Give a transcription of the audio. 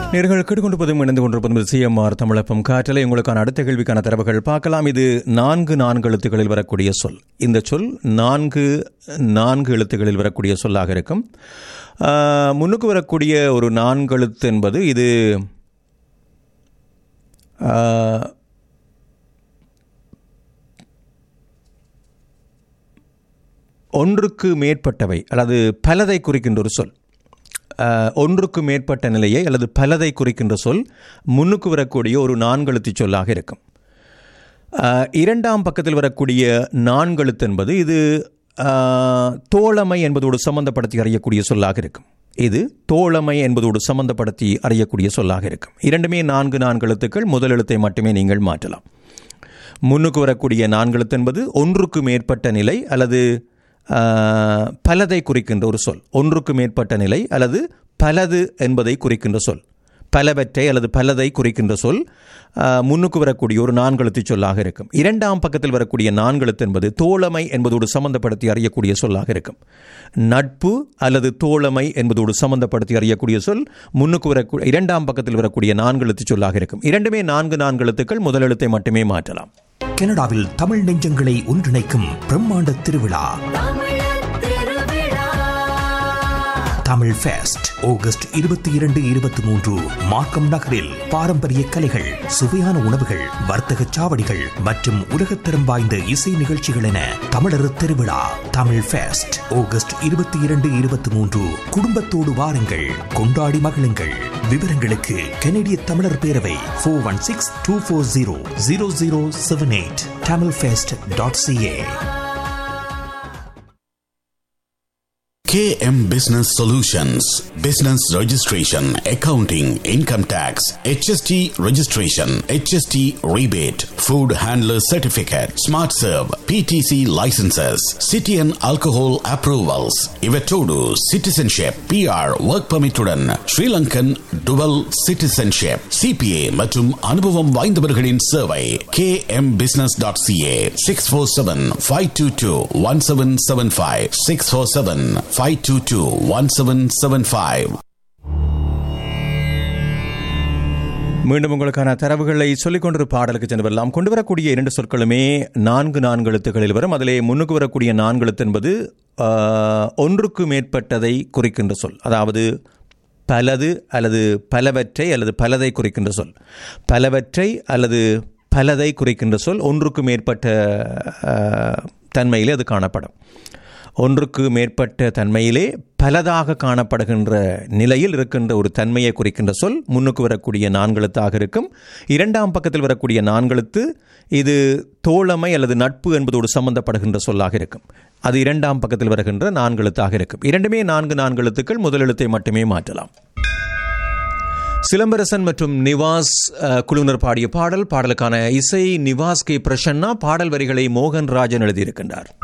நேர்கள் கேட்டுக்கொண்டிருப்பதும் இணைந்து கொண்டிருப்பதும் சிஎம்ஆர் தமிழப்பம் காற்றலை உங்களுக்கான அடுத்த கேள்விக்கான தரவுகள் பார்க்கலாம் இது நான்கு நான்கு எழுத்துக்களில் வரக்கூடிய சொல் இந்த சொல் நான்கு நான்கு எழுத்துக்களில் வரக்கூடிய சொல்லாக இருக்கும் ஆஹ், முன்னுக்கு வரக்கூடிய ஒரு நான்கு எழுத்து என்பது இது ஆஹ், ஒன்றுக்கு மேற்பட்டவை அல்லது பலதை குறிக்கின்ற ஒரு சொல் அஹ், ஒன்றுக்கு மேற்பட்ட நிலையை அல்லது பலதை குறிக்கின்ற சொல் முன்னுக்கு வரக்கூடிய ஒரு நான்கெழுத்து சொல்லாக இருக்கும் அஹ், இரண்டாம் பக்கத்தில் வரக்கூடிய நான்கெழுத்து என்பது இது அஹ், தோழமை என்பதோடு சம்பந்தப்படுத்தி அறியக்கூடிய சொல்லாக இருக்கும் இது தோழமை என்பதோடு சம்பந்தப்படுத்தி அறியக்கூடிய சொல்லாக இருக்கும் இரண்டுமே நான்கு நான்கு எழுத்துக்கள் முதல் எழுத்தை மட்டுமே நீங்கள் மாற்றலாம் முன்னுக்கு வரக்கூடிய நான்கெழுத்து என்பது ஒன்றுக்கு மேற்பட்ட நிலை அல்லது ஆஹ், பலதை குறிக்கின்ற ஒரு சொல் ஒன்றுக்கு மேற்பட்ட நிலை அல்லது பலது என்பதை குறிக்கின்ற சொல் பலவற்றை அல்லது பலதை குறிக்கின்ற சொல் ஆஹ், முன்னுக்கு வரக்கூடிய ஒரு நான்கெழுத்து சொல்லாக இருக்கும் இரண்டாம் பக்கத்தில் வரக்கூடிய நான்கெழுத்து என்பது தோழமை என்பதோடு சம்பந்தப்படுத்தி அறியக்கூடிய சொல்லாக இருக்கும் நட்பு அல்லது தோழமை என்பதோடு சம்பந்தப்படுத்தி அறியக்கூடிய சொல் முன்னுக்கு வரக்கூடிய இரண்டாம் பக்கத்தில் வரக்கூடிய நான்கெழுத்து சொல்லாக இருக்கும் இரண்டுமே நான்கு நான்கு எழுத்துக்கள் முதல் எழுத்தை மட்டுமே மாற்றலாம் கனடாவில் தமிழ் நெஞ்சங்களை ஒன்றிணைக்கும் பிரம்மாண்ட திருவிழா தமிழ் ஃபெஸ்ட் ஆகஸ்ட் இருபத்தி இரண்டு இருபத்தி மூன்று மார்க்கம் நகரில் பாரம்பரிய கலைகள் சுவையான உணவுகள் வர்த்தக சாவடிகள் மற்றும் உலகத்தரம் வாய்ந்த இசை நிகழ்ச்சிகள் என தமிழர் திருவிழா தமிழ் ஃபெஸ்ட் ஆகஸ்ட் இருபத்தி இரண்டு இருபத்தி மூன்று குடும்பத்தோடு வாருங்கள் கொண்டாடி மகிழுங்கள் விவரங்களுக்கு கனடிய தமிழர் பேரவை four one six two four zero zero zero seven eight Tamil fest dot CA KM Business Solutions Business Registration, Accounting, Income Tax, HST Registration, HST Rebate, Food Handler Certificate, Smart Serve, PTC Licenses, City and Alcohol Approvals, Ivetodu Citizenship, PR Work Permit உடன் Sri Lankan Dual Citizenship, CPA மற்றும் அனுபவம் வாய்ந்தவர்களின் சேவை kmbusiness.ca 647-522-1775 647-522-1775 மீண்டும் உங்களுக்கான தரவுகளை சொல்லிக் கொண்டு பாடலுக்கு சென்று வரலாம் கொண்டு வரக்கூடிய இரண்டு சொற்களுமே நான்கு நான்கு எழுத்துக்களில் வரும் அதிலே முன்னுக்கு வரக்கூடிய நான்கு எழுத்து என்பது ஆஹ், ஒன்றுக்கு மேற்பட்டதை குறிக்கின்ற சொல் அதாவது பலது அல்லது பலவற்றை அல்லது பலதை குறிக்கின்ற சொல் பலவற்றை அல்லது பலதை குறிக்கின்ற சொல் ஒன்றுக்கு மேற்பட்ட ஆஹ், தன்மையிலே அது காணப்படும் ஒன்றுக்கு மேற்பட்ட தன்மையிலே பலதாக காணப்படுகின்ற நிலையில் இருக்கின்ற ஒரு தன்மையை குறிக்கின்ற சொல் முன்னுக்கு வரக்கூடிய நான்கெழுத்தாக இருக்கும் இரண்டாம் பக்கத்தில் வரக்கூடிய நான்கெழுத்து இது தோழமை அல்லது நட்பு என்பதோடு சம்பந்தப்படுகின்ற சொல்லாக இருக்கும் அது இரண்டாம் பக்கத்தில் வருகின்ற நான்கெழுத்தாக இருக்கும் இரண்டுமே நான்கு நான்கெழுத்துக்கள் முதல் எழுத்தை மட்டுமே மாற்றலாம் சிலம்பரசன் மற்றும் நிவாஸ் அஹ், குழுவினர் பாடிய பாடல் பாடலுக்கான இசை நிவாஸ் கே பிரசன்னா பாடல் வரிகளை மோகன் ராஜன் எழுதியிருக்கின்றார்